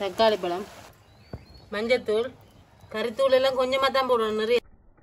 தக்காளி பழம் மஞ்சத்தூள் கறித்தூள் எல்லாம் கொஞ்சமாக தான் போடணும் நிறைய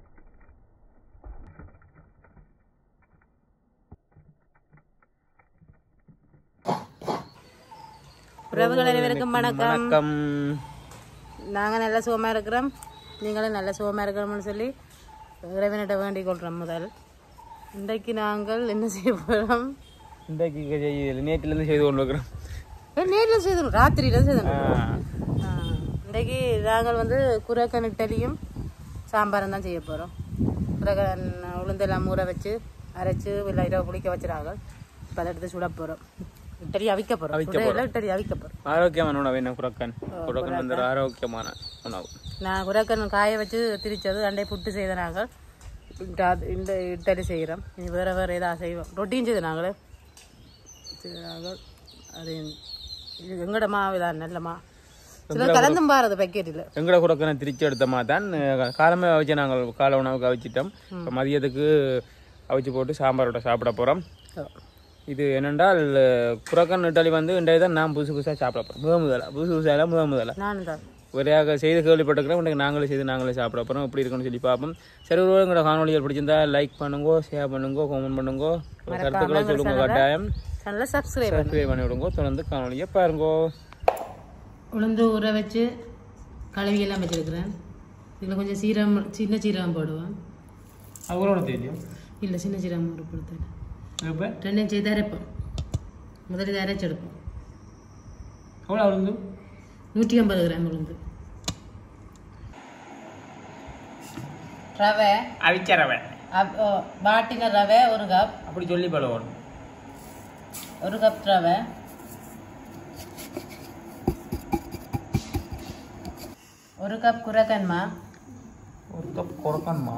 உறவுகள் அனைவருக்கும் வணக்கம் வணக்கம் நாங்கள் நல்ல சுகமாக இருக்கிறோம் நீங்களும் நல்ல சுகமாக இருக்கணும்னு சொல்லி இறைவனிட்ட வேண்டிக் கொள்கிறோம் முதல் இன்றைக்கு நாங்கள் என்ன செய்ய போகிறோம் இன்றைக்கு செய்யல நேற்றிலேருந்து செய்து கொண்டு இருக்கிறோம் நேரில் செய்தோம் ராத்திரியில் செய்தோம் இன்றைக்கு நாங்கள் வந்து குரக்கன் இட்டலியும் சாம்பாரும் தான் செய்ய போகிறோம் குரக்கன் உளுந்தெல்லாம் ஊற வச்சு அரைச்சு இல்லை இரவு புளிக்க வச்சுறாங்க இப்போ அதை எடுத்து சுட போகிறோம் இட்டலி அவிக்க போகிறோம் சுடையில இட்டலி அவிக்க போகிறோம் ஆரோக்கியமான உணவு என்ன குரக்கன் குரக்கன் வந்து ஒரு ஆரோக்கியமான உணவு நான் குரக்கன் காய வச்சு திரிச்சது அண்டை புட்டு செய்த நாங்கள் இந்த அது- இந்த இட்டலி செய்கிறோம் இனி வேறு வேறு ஏதாவது செய்வோம் ரொட்டியும் செய்த நாங்களே செய்த நாங்கள் அது இது எங்கட மாவு தான் நல்ல மா சில கலந்தும் பாருது பேக்கெட்டில் எங்கட குரக்கனை திரிச்சு எடுத்தமா தான் அஹ், காலமே அவிச்சு நாங்கள் காலை உணவுக்கு அவிச்சிட்டோம் இப்போ மதியத்துக்கு அவிச்சு போட்டு சாம்பாரோட சாப்பிட போகிறோம் இது என்னென்றால் அஹ், குரக்கன் இட்டாலி வந்து இன்றைய தான் நான் புதுசு புதுசாக சாப்பிட போகிறோம் முத முதல்ல புதுசு புதுசாக முத முதல்ல நானும் தான் ஒரேயாக செய்து கேள்விப்பட்டிருக்கிறோம் இன்றைக்கு நாங்களே செய்து நாங்களே சாப்பிட போகிறோம் எப்படி இருக்குன்னு சொல்லி பார்ப்போம் சரி ஒரு எங்களோட காணொலிகள் பிடிச்சிருந்தா லைக் பண்ணுங்க ஷேர் பண்ணுங்க கமெண்ட் பண்ணுங்க உங்க கருத்துக்களை சொல்லுங்க கட்டாயம் நல்லா சப்ஸ்கிரைப் சப்ஸ்கிரைப் பண்ணி விடுங்க தொடர்ந்து காணொலியை பாருங்க உளுந்து ஊற வச்சு கழுவி எல்லாம் வச்சிருக்கிறேன் இதில் கொஞ்சம் சீரகம் சின்ன சீரகம் போடுவேன் அவரோட தெரியும் இல்லை சின்ன சீரகம் ஒரு கொடுத்தேன் இப்போ ரெண்டையும் செய்து அரைப்போம் முதல்ல இதை அரைச்செடுப்போம் எவ்வளோ அவளுந்து நூற்றி ஐம்பது கிராம் உளுந்து ரவை அவிச்ச ரவை அப்- ஓ, வாட்டின ரவை ஒரு கப் அப்படி சொல்லி பழகணும் ஒரு கப் ரவை ஒரு கப் குரக்கன்மா ஒரு கப் குறக்கணுமா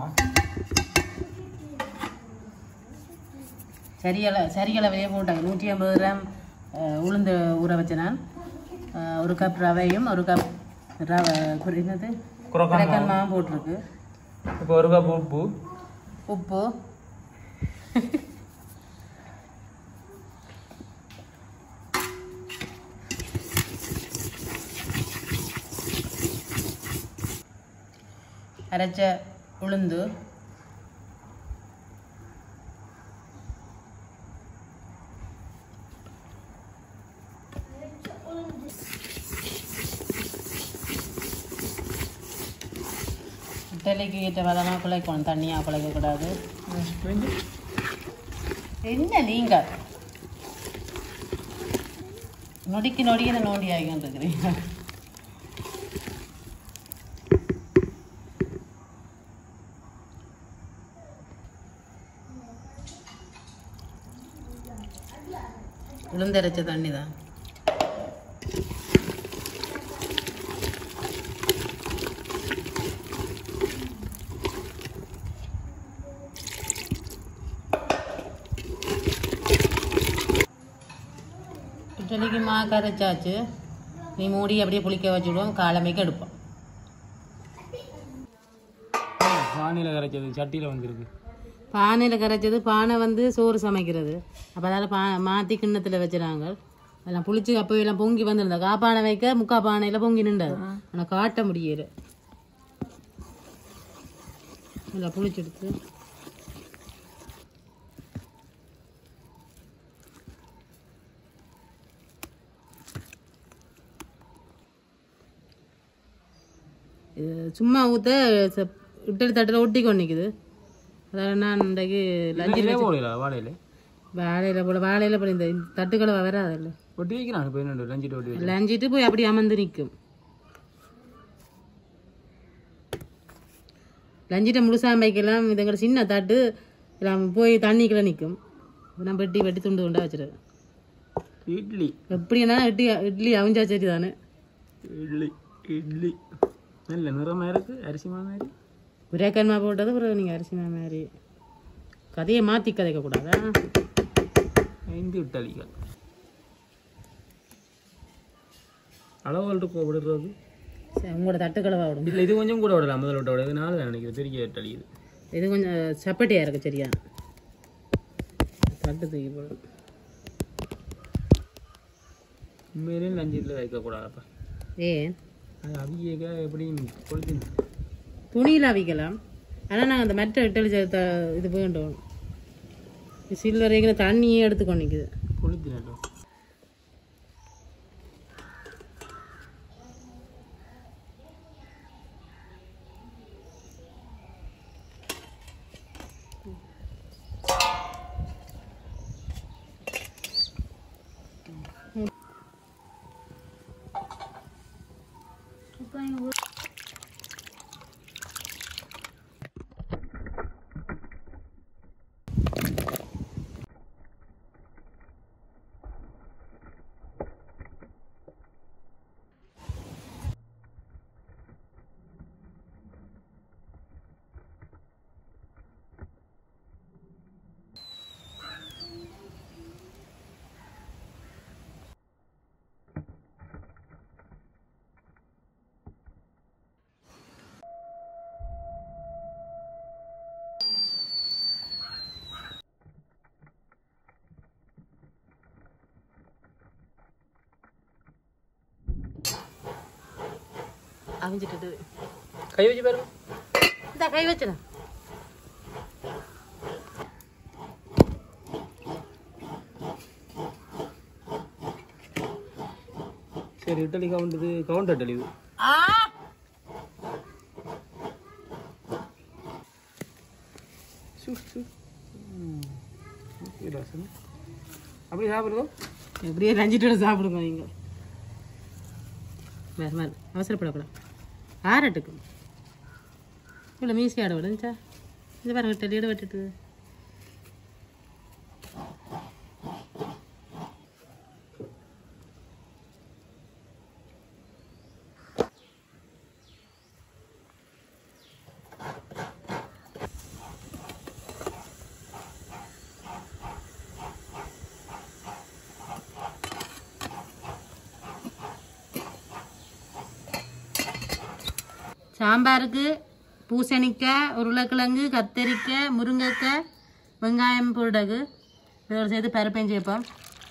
சரியள சரியளவையே போட்டாங்க நூற்றி ஐம்பது கிராம் அஹ், உளுந்து ஊற வச்ச நான் அஹ், ஒரு கப் ரவையும் ஒரு கப் ரவை குறி- என்னது குறக்கன் குரக்கன்மாவும் போட்டிருக்கு இப்போ ஒரு கப் உப்பு உப்பு அரைச்ச உளுந்து இட்டலிக்கு ஏற்ற விதமாக குழைக்கணும் தண்ணியாக குழைக்கக்கூடாது என்ன நீங்க நொடிக்கு நொடிக்கு நோண்டி ஆகிட்டு இருக்கிறீங்க உளுந்தரைச்ச தண்ணி தான் இட்லிக்கு மா கரைச்சாச்சு நீ மூடி அப்படியே புளிக்க வச்சுடுவோம் காலமைக்கு எடுப்போம் வானிலை கரைச்சது சட்டியில் வந்திருக்கு பானையில் கரைச்சது பானை வந்து சோறு சமைக்கிறது அப்போ அதால் பா மாற்றி கிண்ணத்தில் வச்சுறாங்க அதெல்லாம் புளிச்சு அப்போ எல்லாம் பொங்கி வந்திருந்தா காப்பானை வைக்க முக்கா பானையில் பொங்கி நின்றாது ஆனால் காட்ட முடியல இல்லை புளிச்செடுத்து இது சும்மா ஊற்ற இட்டலி தட்டில் ஒட்டி கொண்டிக்குது அதாவது நான் இன்றைக்கு லஞ்சு இதே போடல வாழையில வாழையில போல வாழையில போல இந்த இந்த தட்டுக்களை வராதுல்ல ஒட்டி வைக்கிறாங்க இப்போ என்ன லஞ்சிட்டு ஒட்டி வச்சு லஞ்சிட்டு போய் அப்படி அமர்ந்து நிற்கும் லஞ்சிட்ட முழுசாக வைக்கலாம் இதுங்கிற சின்ன தட்டு எல்லாம் போய் தண்ணிக்குள்ள நிற்கும் நான் வெட்டி வெட்டி துண்டு துண்டா வச்சிருக்கேன் இட்லி எப்படின்னா இட்லி இட்லி அவிஞ்சா சரி தானே இட்லி இட்லி நல்ல நிறமா இருக்கு அரிசி மாதிரி உரேக்கன்மா போட்டது பிறகு நீங்கள் அரிசி மா மாதிரி கதையை மாற்றி கதைக்க கூடாதா ஐந்து இட்டலிகள் அளவுகள் இருக்கும் விடுறது சரி, உங்களோட தட்டுக்களவா விடும் இல்லை இது கொஞ்சம் கூட விடலாம் முதல்ல விட்ட விட இது நாலு தான் நினைக்கிறேன் பெரிய இட்டலி இது இது கொஞ்சம் சப்பட்டியாக இருக்கு சரியா தட்டு தூக்கி போடும் உண்மையிலேயே லஞ்சில் வைக்கக்கூடாதப்பா ஏன் அது அவியக எப்படி கொளுத்தி துணியில் அவிக்கலாம் ஆனால் நாங்கள் அந்த மற்ற இட்டலி சேர்த்த இது வேண்டும் சில்லறைக்கிற தண்ணியே எடுத்துக்கொண்டு நிற்குது கொளுத்தினாட்டோ அவிஞ்சிட்டு கை வச்சு பாருங்க இந்த கை வச்சுனா சரி இட்டலி கவுண்ட் இது கவுண்ட் இட்டலி இது ஆ சு சு ம். ஓகே ரசம் அப்படி சாப்பிடுவோம் எப்படியே ரஞ்சிட்டு சாப்பிடுங்க நீங்கள் வேறு மாதிரி அவசரப்படக்கூடாது ஆறட்டுக்கு இவ்வளோ மீசி ஆட விடுச்சா இது பாருங்க டெல்லியோட விட்டுட்டு சாம்பாருக்கு பூசணிக்காய் உருளைக்கிழங்கு கத்தரிக்காய் முருங்கைக்காய் வெங்காயம் புருடகு இதோட சேர்த்து பருப்பையும் சேர்ப்போம்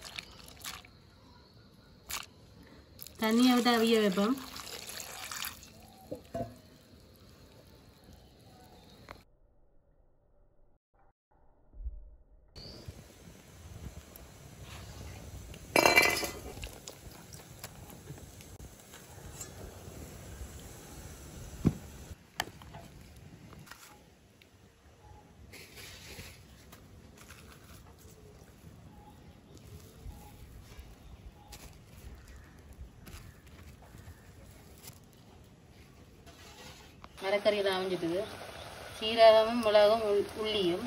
தண்ணியை விட்டு அவிய வைப்போம் மரக்கறியில் அவிஞ்சிட்டுது சீரகமும் மிளகும் உள்- உள்ளியும்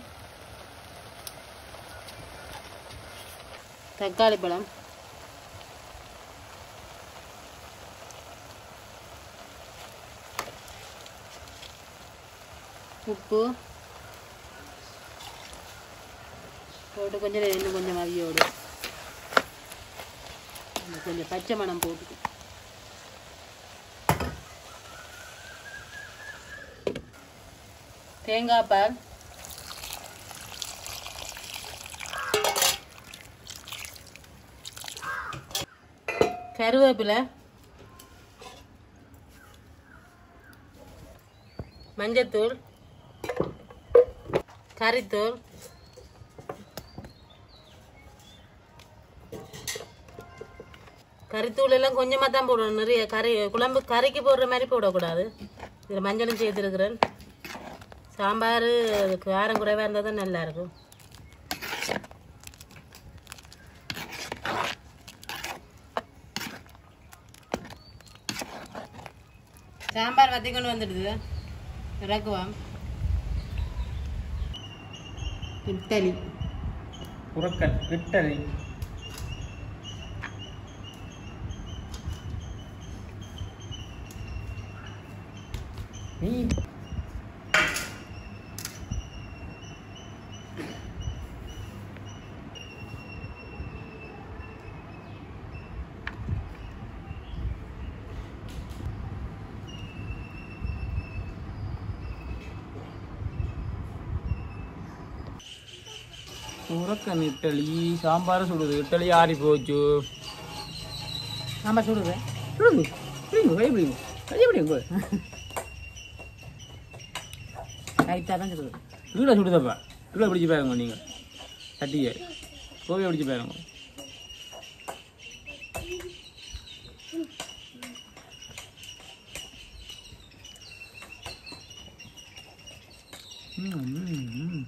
தக்காளி பழம் உப்பு போட்டு கொஞ்சம் நேரம் இன்னும் கொஞ்சம் அவியோடு இன்னும் கொஞ்சம் பச்சை மணம் போட்டு தேங்காய் பால் கருவேப்பிலை மஞ்சத்தூள் கறித்தூள் கறித்தூள் எல்லாம் கொஞ்சமாக தான் போடணும் நிறைய கறி குழம்பு கறிக்கு போடுற மாதிரி போடக்கூடாது இதில் மஞ்சளும் சேர்த்துருக்குறேன் சாம்பார் காரம் குறைவாக இருந்தால் தான் நல்லா இருக்கும் சாம்பார் வத்தி கொண்டு வந்துடுது இறக்குவோம் இட்டலி புறக்கன் இட்டலி நீ புறக்கன் இட்டலி சாம்பார் சுடுது இட்டலி ஆறி போச்சு சாம்பார் சுடுவேன் சுடுது பிடிங்க கை பிடிங்க கை பிடிங்க லைட்டாக தான் இருக்குது கீழே சுடுதப்பா கீழே பிடிச்சி பாருங்க நீங்கள் சட்டியை கோவையை பிடிச்சி பாருங்க ம், ம், ம்.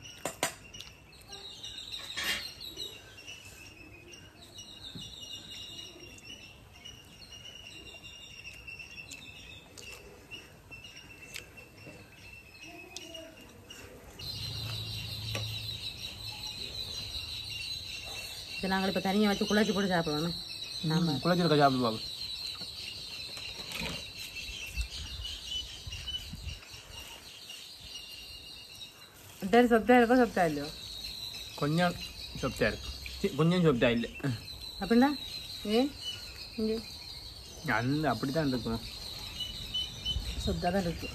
இது நாங்கள் இப்போ தனியாக வச்சு குழச்சி போட்டு சாப்பிடுவோம் ஆமாம் குழச்சிருக்க சாப்பிடு பாபு சரி சொத்தா இருக்கோ சொத்தா இல்லையோ கொஞ்சம் சொப்டா இருக்கு சி, கொஞ்சம் சொப்டா இல்லை அப்படின்னா ஏன் இங்கே அந்த அப்படி தான் இருக்கும் சொத்தா தான் இருக்கு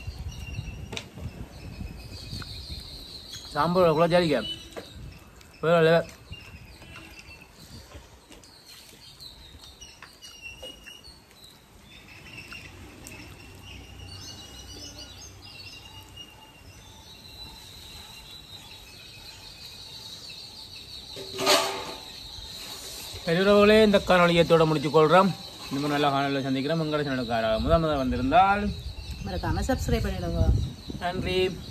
சாம்பார் குழச்சாலிக்க வேற level. பெரியவர்களே இந்த காணொலியத்தோட முடிச்சு கொள்கிறோம் இன்னும் நல்ல காணொலியில் சந்திக்கிறோம் உங்களை சேனலுக்கார முதல் முதல் வந்திருந்தால் மறக்காமல் சப்ஸ்கிரைப் பண்ணிடுங்க நன்றி